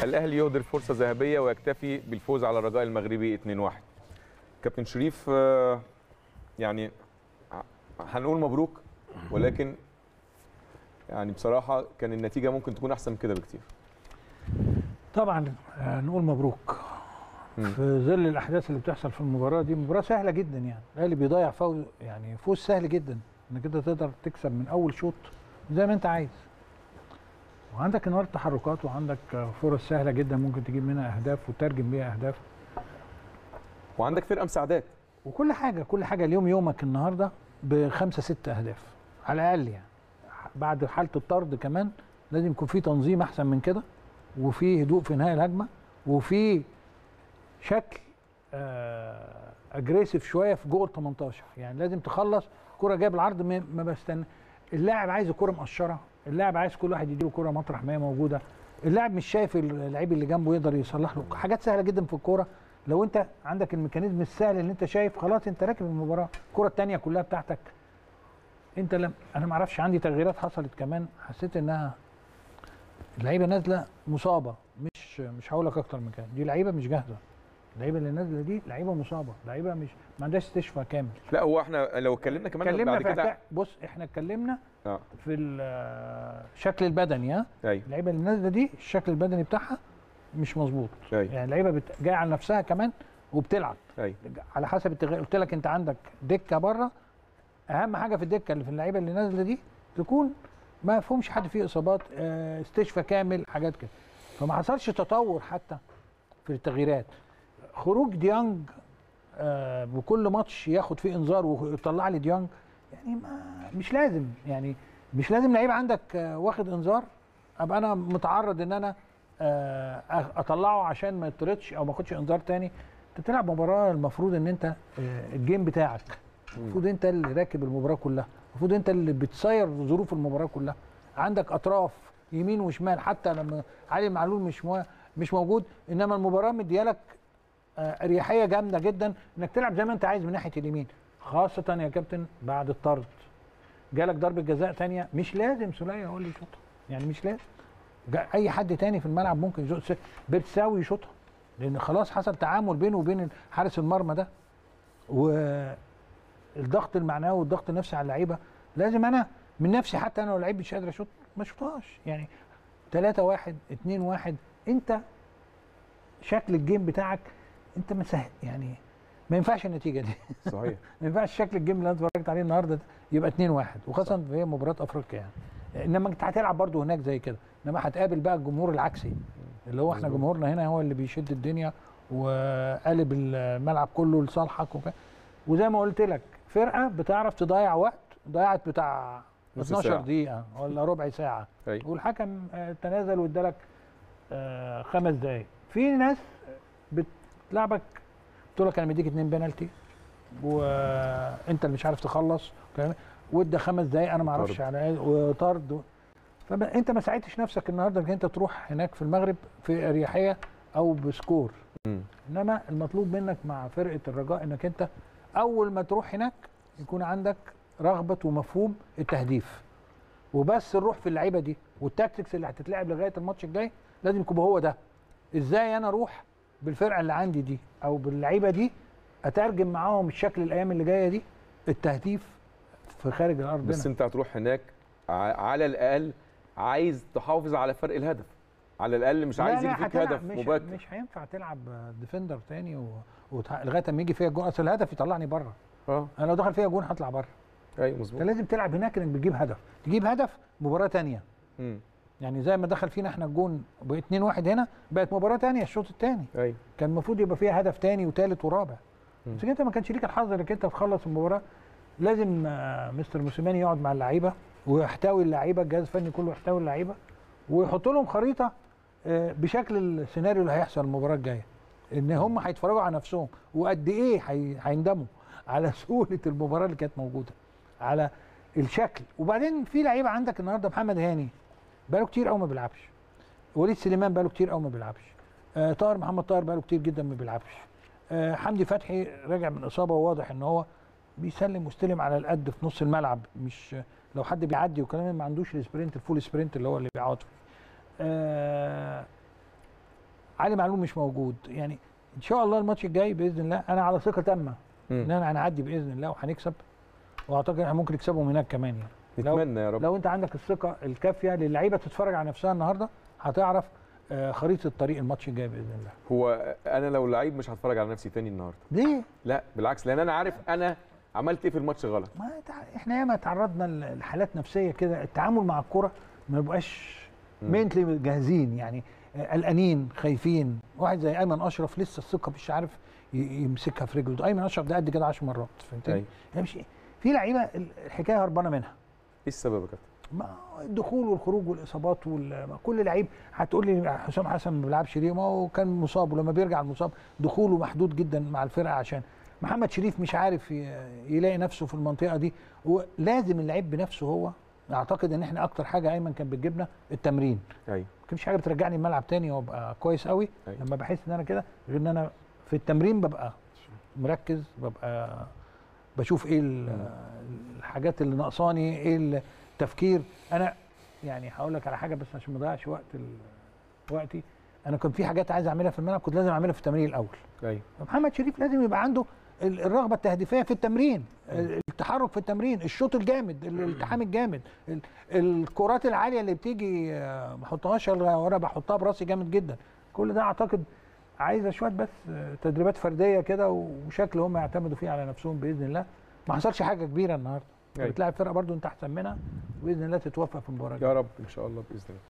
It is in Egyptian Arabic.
الاهلي يهدر فرصه ذهبيه ويكتفي بالفوز على الرجاء المغربي 2-1 كابتن شريف آه، يعني ه- هنقول مبروك ولكن يعني بصراحه كان النتيجه ممكن تكون احسن من كده بكتير طبعا آه، نقول مبروك مم. في ظل الاحداث اللي بتحصل في المباراه دي مباراه سهله جدا يعني الاهلي بيضيع فوز يعني فوز سهل جدا انك انت تقدر تكسب من اول شوط زي ما انت عايز وعندك النهارده تحركات وعندك آه، فرص سهله جدا ممكن تجيب منها اهداف وترجم بيها اهداف وعندك فرقه مساعداك وكل حاجه كل حاجه اليوم يومك النهارده بخمسه ست اهداف على الاقل يعني بعد حاله الطرد كمان لازم يكون في تنظيم احسن من كده وفي هدوء في انهاء الهجمه وفي شكل اجريسيف شويه في جوه ال 18 يعني لازم تخلص كره جايه بالعرض ما ما بستنى اللاعب عايز الكره مقشره اللاعب عايز كل واحد يديله كره مطرح ما هي موجوده اللاعب مش شايف اللعيب اللي جنبه يقدر يصلح له حاجات سهله جدا في الكوره لو انت عندك الميكانيزم السهل اللي انت شايف خلاص انت راكب المباراه الكره الثانيه كلها بتاعتك انت لم انا ما اعرفش عندي تغييرات حصلت كمان حسيت انها اللعيبه نازله مصابه مش مش هقول لك اكتر من كده دي لعيبه مش جاهزه اللعيبه اللي نازله دي لعيبه مصابه لعيبه مش ما عندهاش استشفاء كامل لا هو احنا لو اتكلمنا كمان اتكلمنا بعد في كده كده بص احنا اتكلمنا اه في الشكل البدني ها ايوه اللعيبه اللي نازله دي الشكل البدني بتاعها مش مظبوط ايوه يعني اللعيبه بت... جايه على نفسها كمان وبتلعب ايوه على حسب التغيير قلت لك انت عندك دكه بره اهم حاجه في الدكه اللي في اللعيبه اللي نازله دي تكون ما فيهمش حد فيه اصابات آه، استشفاء كامل حاجات كده فما حصلش تطور حتى في التغييرات خروج ديانج آه، بكل ماتش ياخد فيه انذار ويطلع لي ديانج يعني ما مش لازم يعني مش لازم لعيب عندك آه، واخد انذار ابقى انا متعرض ان انا آه، اطلعه عشان ما يطردش او ما اخدش انذار تاني انت بتلعب مباراه المفروض ان انت آه، الجيم بتاعك المفروض انت اللي راكب المباراه كلها المفروض انت اللي بتسير ظروف المباراه كلها عندك اطراف يمين وشمال حتى لما علي معلول مش مو... مش موجود انما المباراه مديالك آه، اريحيه جامده جدا انك تلعب زي ما انت عايز من ناحيه اليمين خاصه يا كابتن بعد الطرد جالك ضربه جزاء تانية مش لازم سوليه هو اللي يشوطها يعني مش لازم جا- اي حد تاني في الملعب ممكن يشوط س- بتساوي يشوطها لان خلاص حصل تعامل بينه وبين حارس المرمى ده والضغط المعنوي والضغط النفسي على اللعيبه لازم انا من نفسي حتى انا لو لعيب مش قادر اشوط ما اشوطهاش يعني 3 1 2 1 انت شكل الجيم بتاعك انت مسهل يعني ما ينفعش النتيجه دي صحيح ما ينفعش شكل الجيم اللي انا اتفرجت عليه النهارده ده يبقى 2 1 وخاصه في مباراه افريقيا يعني انما انت هتلعب برضه هناك زي كده انما هتقابل بقى الجمهور العكسي اللي هو احنا مظبوط. جمهورنا هنا هو اللي بيشد الدنيا وقالب الملعب كله لصالحك وكده وزي ما قلت لك فرقه بتعرف تضيع وقت ضيعت بتاع نص 12 ساعة. دقيقه ولا ربع ساعه ايوه والحكم آه، تنازل وادالك آه، خمس دقايق في ناس بتلعبك بتقول لك انا مديك اتنين بنالتي وانت اللي مش عارف تخلص وكلام- وادى خمس دقايق انا ما اعرفش طرد. على ايه وطرد و- فانت ما ساعدتش نفسك النهارده انك انت تروح هناك في المغرب في اريحيه او بسكور مم. انما المطلوب منك مع فرقه الرجاء انك انت اول ما تروح هناك يكون عندك رغبه ومفهوم التهديف وبس نروح في اللعيبه دي والتاكتكس اللي هتتلعب لغايه الماتش الجاي لازم يكون هو ده ازاي انا اروح بالفرقه اللي عندي دي او باللعيبه دي اترجم معاهم الشكل الايام اللي جايه دي التهديف في خارج الارض بس هنا. انت هتروح هناك ع- على الاقل عايز تحافظ على فرق الهدف على الاقل مش لا عايز لا يجي فيك هتلعب هدف مش مبكر مش هينفع تلعب ديفندر تاني و... وت... لغايه اما يجي فيها جون اصل الهدف يطلعني بره اه انا لو دخل فيها جون هطلع بره ايوه مظبوط انت لازم تلعب هناك انك بتجيب هدف تجيب هدف مباراه تانية مم. يعني زي ما دخل فينا احنا الجون ب 2 1 هنا بقت مباراه تانية الشوط الثاني ايوه كان المفروض يبقى فيها هدف تاني وثالث ورابع مم. بس انت ما كانش ليك الحظ انك انت تخلص المباراه لازم آه، مستر موسيماني يقعد مع اللعيبه ويحتوي اللعيبه الجهاز الفني كله يحتوي اللعيبه ويحط لهم خريطه آه، بشكل السيناريو اللي هيحصل المباراه الجايه ان هم هيتفرجوا على نفسهم وقد ايه هي- هيندموا على سهوله المباراه اللي كانت موجوده على الشكل وبعدين في لعيبه عندك النهارده محمد هاني بقاله كتير قوي ما بيلعبش وليد سليمان بقاله كتير قوي ما بيلعبش آه طاهر محمد طاهر بقاله كتير جدا ما بيلعبش آه حمدي فتحي راجع من اصابه وواضح ان هو بيسلم ويستلم على القد في نص الملعب مش لو حد بيعدي وكلام ما عندوش السبرنت الفول سبرنت اللي هو اللي بيقعد فيه آه علي معلول مش موجود يعني ان شاء الله الماتش الجاي باذن الله انا على ثقه تامه ان مم. انا هنعدي باذن الله وهنكسب واعتقد احنا ممكن نكسبهم هناك كمان يعني لو- نتمنى يا رب لو انت عندك الثقه الكافيه للعيبه تتفرج على نفسها النهارده هتعرف آه، خريطه طريق الماتش الجاي باذن الله هو انا لو لعيب مش هتفرج على نفسي تاني النهارده ليه لا بالعكس لان انا عارف انا عملت ايه في الماتش غلط ما تع- احنا ياما تعرضنا ل- لحالات نفسيه كده التعامل مع الكره ما يبقاش مم. مينتلي جاهزين يعني آه، قلقانين خايفين واحد زي ايمن اشرف لسه الثقه مش عارف ي- يمسكها في رجله ده ايمن اشرف ده قد كده 10 مرات فهمتني؟ أيوة. يعني مش في لعيبه الحكايه هربانه منها ايه السبب يا كابتن ما الدخول والخروج والاصابات وال... كل لعيب هتقول لي حسام حسن ما بيلعبش ليه ما هو كان مصاب ولما بيرجع المصاب دخوله محدود جدا مع الفرقه عشان محمد شريف مش عارف ي- يلاقي نفسه في المنطقه دي ولازم اللعيب بنفسه هو اعتقد ان احنا اكتر حاجه ايمن كان بتجيبنا التمرين ايوه مفيش حاجه بترجعني الملعب تاني وابقى كويس قوي أيوة. لما بحس ان انا كده غير ان انا في التمرين ببقى مركز ببقى بشوف ايه ال- الحاجات اللي ناقصاني ايه التفكير انا يعني هقول لك على حاجه بس عشان ما اضيعش وقت ال- وقتي انا كان في حاجات عايز اعملها في الملعب كنت لازم اعملها في التمرين الاول ايوه محمد شريف لازم يبقى عنده ال- الرغبه التهديفيه في التمرين التحرك في التمرين الشوط الجامد الالتحام الجامد ال- الكرات العاليه اللي بتيجي آه، ما احطهاش إلا وانا بحطها براسي جامد جدا كل ده اعتقد عايزه شويه بس آه، تدريبات فرديه كده وشكل هم يعتمدوا فيه على نفسهم باذن الله ما حصلش حاجه كبيره النهارده أيوة. بتلاعب فرقه برضو انت احسن منها باذن الله تتوفق في المباراه يا رب ان شاء الله باذن الله